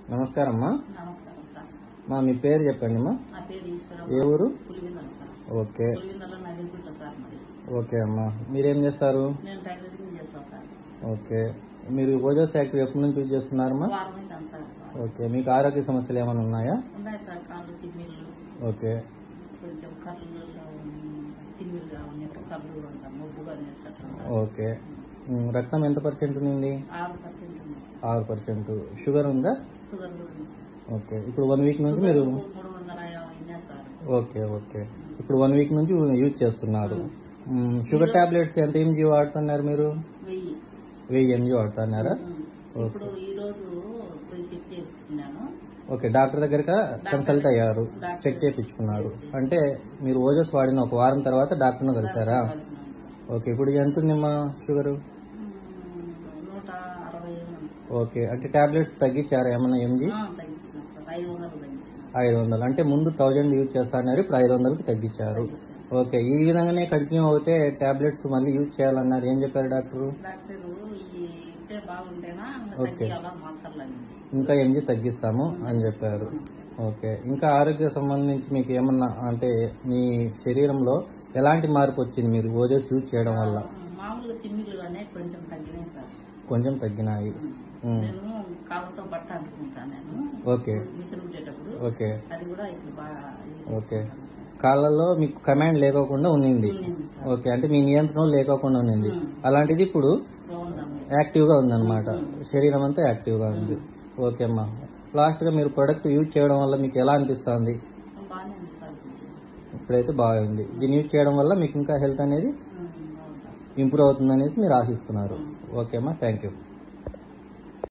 నమస్కారం అమ్మా నమస్కారం సార్ మా మీ పేరు చెప్పండి అమ్మా నా పేరు ఈశ్వరం ఏ ఊరు Pulivendula sir okay Pulivendula Nagiriputta sir మరి ఓకే అమ్మా మీరేం చేస్తారు నేను టైలరింగ్ చేస్తాను సార్ ఓకే మీరు ఓజోస్ యాక్టివ్ ఎప్పటి నుంచి యూజ్ చేస్తున్నారమ్మా వారం అవుతాను సార్ ఓకే మీకు ఆరోగ్య సమస్యలు ఏమైనా ఉన్నాయా ఉన్నాయి సార్ కాళ్ళు తిమ్మిళ్ళు ఓకే కొంచెం కళ్ళు తిమ్మిళ్ళుగా ఉన్నట్టు కళ్ళు అంటాం మొబ్బుగా ఉన్నట్టు ఓకే ఉమ్, రక్తం ఎంత పర్సెంట్ ఉంది ఆరు పర్సెంట్ ఉంది సార్. ఆరు పర్సెంట్ షుగర్ ఉందా షుగర్ కూడా ఉంది సార్ ఓకే ఇప్పుడు వన్ వీక్ నుంచి షుగర్ మీరు మూడు వందల యాభై ఉన్నాయి సార్ ఓకే ఓకే ఇప్పుడు వన్ వీక్ నుంచి యూజ్ చేస్తున్నారు ఉమ్, షుగర్ టాబ్లెట్స్ ఎంత ఎంజీ వాడుతున్నారు మీరు వెయ్యి వెయ్యి ఎంజీ వాడుతున్నారా ఉమ్. ఇప్పుడు ఈ రోజు పోయి చెక్ చేయించుకున్నాను ఓకే డాక్టర్ దగ్గర కన్సల్ట్ అయ్యారు డాక్టర్ చెక్ చేయించుకున్నారు అంటే మీరు ఓజస్ వాడిన ఒక వారం తర్వాత డాక్టర్ను కలిసారా కలిసినాను సార్. ఓకే ఇప్పుడు ఎంత ఉందమ్మా షుగర్ ఉమ్, నూట అరవై ఉంది సార్. ఓకే అంటే టాబ్లెట్స్ తగ్గించారా ఏమన్నా ఎంజీ ఆ, తగ్గించినాం సార్ ఐదు వందలు తగ్గించినాం ఐదు వందలు అంటే ముందు థౌజండ్ యూజ్ చేస్తాన్నారు ఇప్పుడు ఐదు వందలకు తగ్గించారు ఓకే ఈ విధంగానే కంటిన్యూ అవుతే టాబ్లెట్స్ మళ్ళీ యూజ్ చేయాలన్నారు ఏం చెప్పారు డాక్టర్ డాక్టర్ ఈ ఇట్టే బాగుంటేనా ఓకే. తగ్గియాలా మాత్రలని ఇంకా ఎంజీ తగ్గిస్తాము అని చెప్పారు ఓకే ఇంకా ఆరోగ్య సంబంధించి మీకు ఏమన్నా అంటే మీ శరీరంలో ఎలాంటి మార్పు వచ్చింది మీరు ఓజస్ యూజ్ చేయడం వల్ల మామూలుగా తిమ్మిళ్ళుగానే కొంచెం తగ్గినాయి సార్ కొంచెం తగ్గినాయి ఉమ్. నేను కాళ్ళతో బట్ట అంటుకుంటాను నేను ఓకే మిషన్ ఉండేటప్పుడు ఓకే అది కూడా ఇప్పుడు బాగా ఇది ఓకే. చేసుకుంటాను సార్. కాళ్ళల్లో మీకు కమాండ్ లేకోకుండా ఉన్నింది ఉన్నింది సార్ ఓకే అంటే మీ నియంత్రణ లేకోకుండా ఉన్నింది ఉమ్. అలాంటిది ఇప్పుడు బాగుందమ్మ యాక్టివ్ గా ఉందన్నమాట శరీరం అంతా యాక్టివ్ గా ఉంది ఓకే అమ్మా లాస్ట్ గా మీరు ప్రొడక్ట్ యూజ్ చేయడం వల్ల మీకు ఎలా అనిపిస్తుంది బాగానే ఉంది సార్ కొంచెం. ఇప్పుడైతే బాగుంది దీన్ని యూజ్ చేయడం వల్ల మీకు ఇంకా హెల్త్ అనేది ఉమ్, బాగుంటుంది సార్. ఇంప్రూవ్ అవుతుంది అనేసి మీరు ఆశిస్తున్నారు ఓకే అమ్మా థ్యాంక్ యూ